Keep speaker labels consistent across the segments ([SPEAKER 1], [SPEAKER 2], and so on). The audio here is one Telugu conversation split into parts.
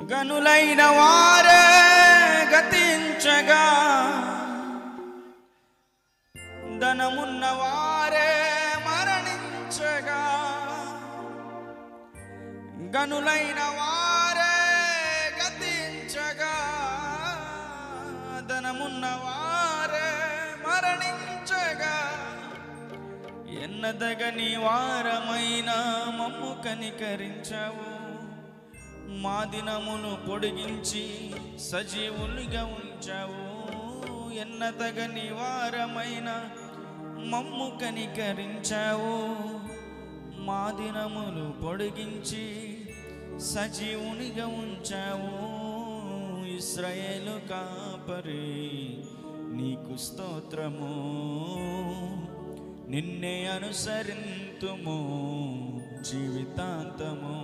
[SPEAKER 1] గనులైన వారే గతించగా ధనమున్న వారే మరణించగా గనులైన వారే గతించగా ధనమున్న వారే మరణించగా ఎన్నదగని వారమైన మమ్ము కనికరించావు మా దినమును పొడిగించి సజీవులుగా ఉంచావు ఎన్నదగని వారమైన మమ్ము కనికరించావు మా దినములు పొడిగించి సజీవునిగా ఉంచావు ఇస్రాయేలు కాపరి నీకు స్తోత్రము నిన్నే అనుసరింతుము జీవితాంతము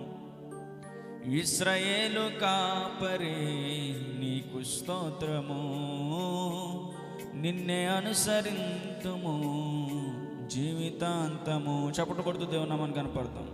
[SPEAKER 1] ఇస్రాయేలు కాపరి నీకు స్తోత్రము నిన్నే అనుసరింతుము జీవితాంతము చప్పట్లు కొడుతూ దేవునామని కనపడతాం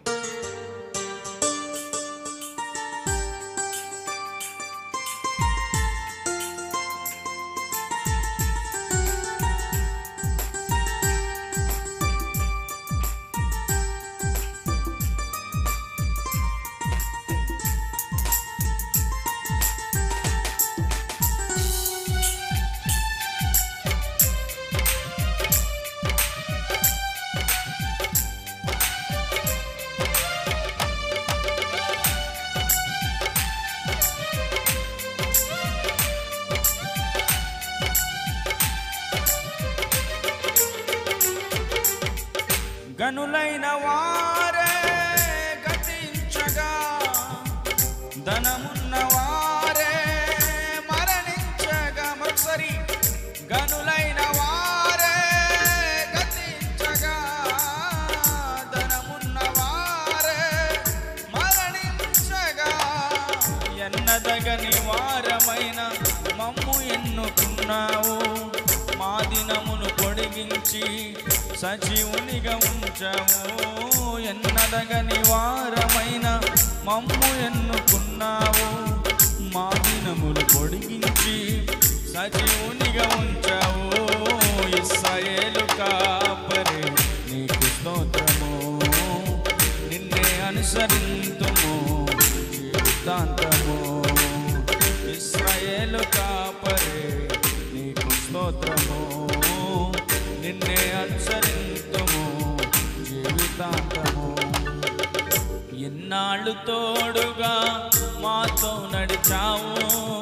[SPEAKER 1] గనులైన వారే గతించగా ధనమున్న వారే మరణించగా మరొకసారి గనులైన వారే గతించగా ధనమున్న వారే మరణించగా ఎన్నదగని వారమైన మమ్ము ఎన్నుకున్నావు మా దినమును పొడిగించి సజీవునిగా ఉంచావు ఎన్నదగని వారమైన మమ్ము ఎన్నుకున్నావు మా దినములు పొడిగించి సజీవునిగా ఉంచావు ఇస్రాయేలు కాపరి నీకు స్తోత్రము నిన్నే అనుసరింతుము జీవితాంతము ఇస్రాయేలు కాపరి నీకు స్తోత్రము నిన్నే అనుసరింతుము జీవితాంతము ఎన్నాళ్ళు తోడుగా మాతో నడిచావు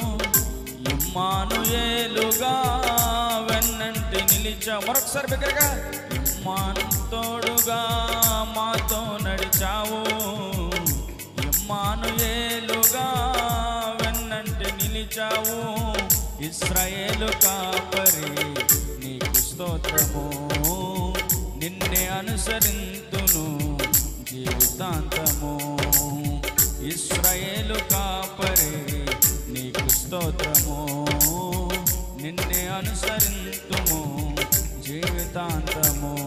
[SPEAKER 1] ఇమ్మానుయేలుగా వెన్నంటి నిలిచావు మరొకసారి బిగ్గరగా ఇమ్మాను తోడుగా మాతో నడిచావు ఇమ్మానుయేలుగా వెన్నంటి నిలిచావు ఇస్రాయేలు కాపరి నీకు స్తోత్రము నిన్నే అనుసరింతును జీవితాంతము ఇస్రాయేలు కాపరి నీకు స్తోత్రము నిన్నే అనుసరింతుము జీవితాంతము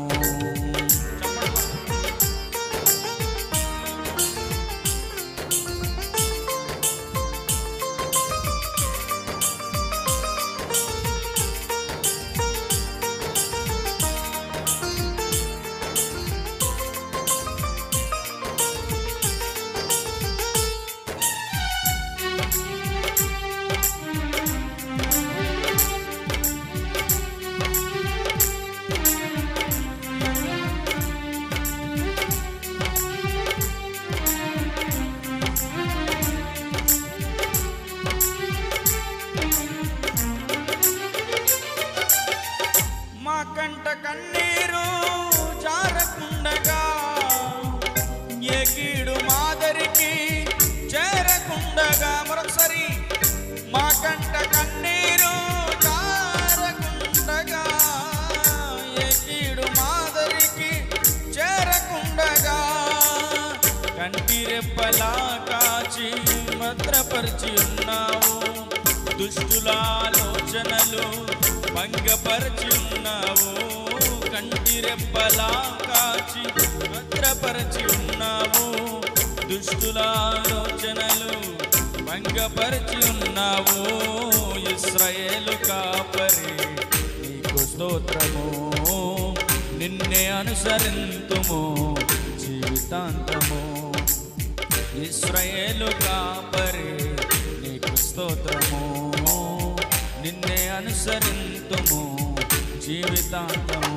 [SPEAKER 1] మా కంట కన్నీరు జారకుండగా ఏ కీడు మాదరికి చేరకుండగా మరొకసారి మా కంట కన్నీరు జారకుండగా ఏ కీడు మాదరికి చేరకుండగా కంటి రెప్పలా కాచి భద్రపరిచి ఉన్నావు దుష్టుల ఆలోచనలు భంగపరచి ఉన్నావు కంటి రెప్పలా కాచి భద్రపరచి ఉన్నావు దుష్టుల ఆలోచనలు భంగపరచి ఉన్నావు ఇస్రాయేలు కాపరి నీకు స్తోత్రము నిన్నే అనుసరింతుము జీవితాంతము ఇస్రాయేలు కాపరి నీకు స్తోత్రము నిన్నే అనుసరింతుము జీవితాంతము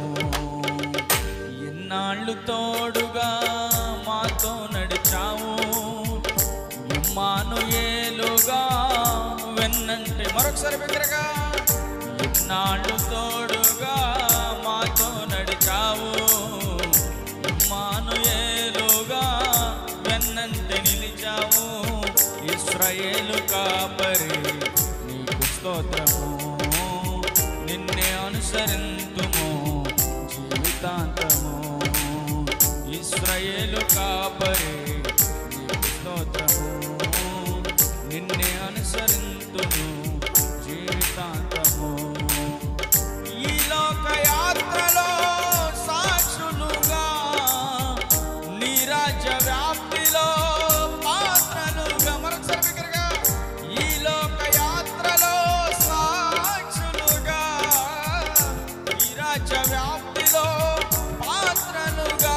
[SPEAKER 1] ఎన్నాళ్ళు తోడుగా మాతో నడిచావు ఇమ్మాను ఏలుగా వెన్నంటే మరొకసారి బిగ్గరగా ఎన్నాళ్ళు తోడుగా మాతో నడిచావు ఇమ్మాను ఏలుగా వెన్నంటే నిలిచావు ఇస్రాయేలు కాపరి నీకు స్తోత్రము నిన్నే అనుసరింతుము జీవితాంతము ఇస్రాయేలు కాపరి నీకు స్తోత్రము నిన్నే అనుసరింతుము జీవితాంతము ఈ లోక యాత్రలో సాక్షులుగా నీ రాజ్య వ్యాప్తిలో పాత్రలుగా మరొకసారి బిగ్గరగా ఈ లోక యాత్రలో సాక్షులుగా ఈ రాజ్య వ్యాప్తిలో పాత్రలుగా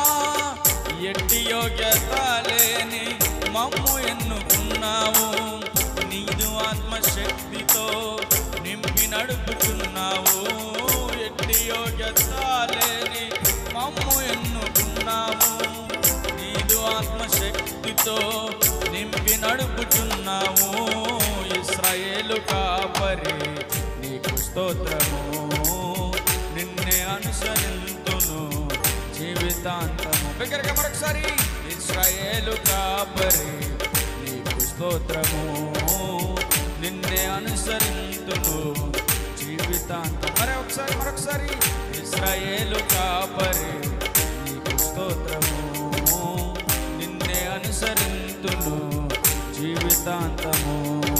[SPEAKER 1] ఎట్టి యోగ్యత లేని మమ్ము ఎన్నుకున్నావు నీదు ఆత్మశక్తితో నింపి నడుపుతున్నావు ఎట్టి యోగ్యత లేని మమ్ము ఎన్నుకున్నావు నీదు ఆత్మశక్తితో నింపి నడుపుచున్నావు ఇస్రాయేలు కాపరి నీకు స్తోత్రము నిన్నే అనుసరింతును జీవితాంతము బిగ్గరగా మరొకసారి ఇస్రాయేలు కాపరి నీకు స్తోత్రము నిన్నే అనుసరింతును జీవితాంతం మరి ఒకసారి మరొకసారి ఇస్రాయేలు కాపరి నీకు స్తోత్రము నిన్నే అనుసరింతును జీవితాంతము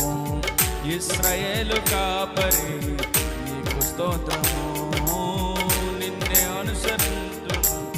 [SPEAKER 1] ఇస్రాయేలు కాపరి నీకు స్తోత్రము నిన్నే అనుసరింతును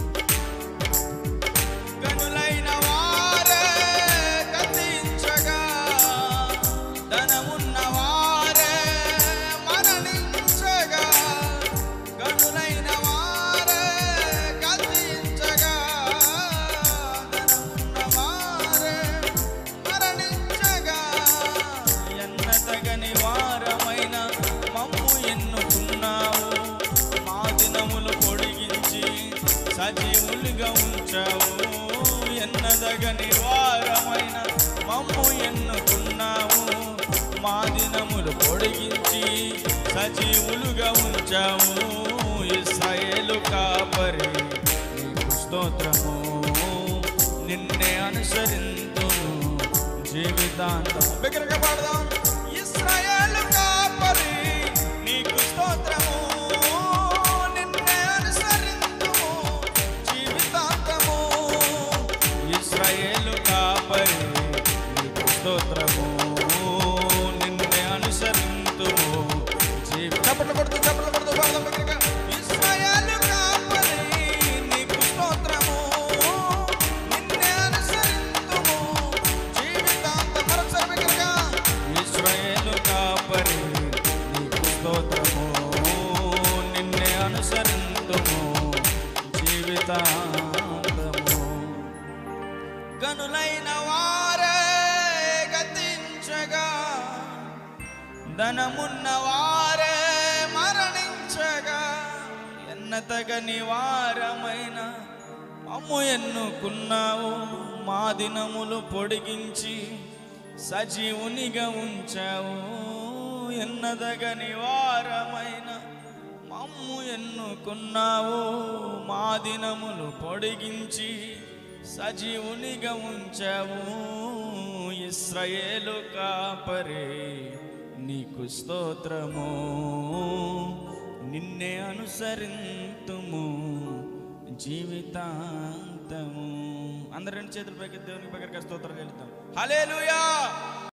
[SPEAKER 1] గనులైన వారే గతించగా ధనమున్న వారే మరణించగా గనులైన వారే గతించగా ధనమున్న వారే మరణించగా ఎన్నతగని వారమైన మమ్ము ఎన్నుకున్నావు మా దినములు పొడిగించి సజీవులుగా ఉంచావు ఎన్నదగని వారమైన మమ్ము ఎన్నుకున్నావు మా దినములు పొడిగించి సజీవులుగా ఉంచావు ఇస్రాయేలు కాపరి నీకు స్తోత్రము నిన్నే అనుసరింతును జీవితాంతం బిగ్గరగా పాడదాం ఇస్రాయేలు కాపరి నీకు స్తోత్రము నిన్నే అనుసరింతుము జీవితాంతము ఇస్రాయేలు కాపరి నీకు స్తోత్రము నిన్నే అనుసరింతుము జీవి చప్పట్లు కొడుతూ చప్పట్లు కొడుతూ పాడదాం బిగ్గరగా ఇస్రాయేలు కాపరి నీకు స్తోత్రము నిన్నే అనుసరింతుము జీవితాంతం మరొకసారి బిగ్గరగా ఇస్రాయేలు కాపరి నీకు స్తోత్రము నిన్నే అనుసరింతుము జీవితాంతము గనులైన వారే గతించగా ధనమున్న వారే మరణించగా ఎన్నతగని వారమైన అమ్ము ఎన్నుకున్నావు మా దినములు పొడిగించి సజీవునిగా ఉంచావు ఎన్నదగని వారమైన మమ్ము ఎన్నుకున్నావు మా దినములు పొడిగించి సజీవునిగా ఉంచావు ఇస్రాయేలు కాపరే నీకు స్తోత్రము నిన్నే అనుసరింతుము జీవితాంతము అందరి రెండు చేతుల పైకి దేవునికి పక్కన స్తోత్రం వెళ్తాం హల్లెలూయా